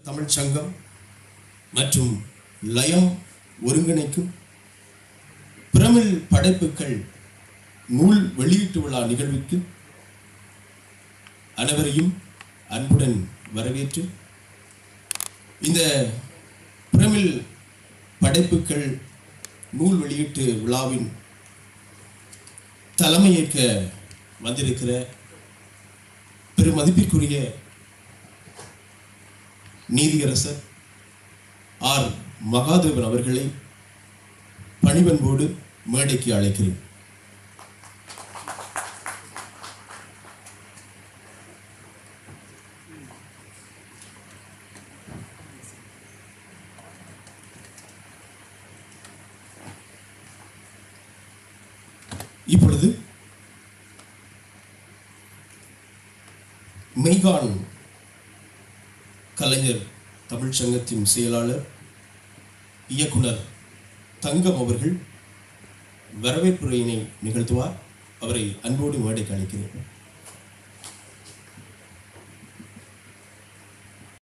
தமிழ்ச் சங்கம் மற்றும் லயம் ஒருங்கிணைக்கும் பிரமிழ் படைப்புகள் நூல் வெளியீட்டு விழா நிகழ்வுக்கு அனைவரையும் அன்புடன் வரவேற்று இந்த பிரமிழ் படைப்புகள் நூல் வெளியீட்டு விழாவின் தலைமையேற்க வந்திருக்கிற பெருமதிப்பிற்குரிய நீதியரசர் ஆர் மகாதேவன் அவர்களை பணிவன்போடு மேடைக்கு அழைக்கிறேன் இப்பொழுது மெய்கான் கலைஞர் தமிழ்ச் சங்கத்தின் செயலாளர் இயக்குனர் தங்கம் அவர்கள் வரவேற்புரையினை நிகழ்த்துவார் அவரை அன்போடு மேடைக்கு அழைக்கிறேன்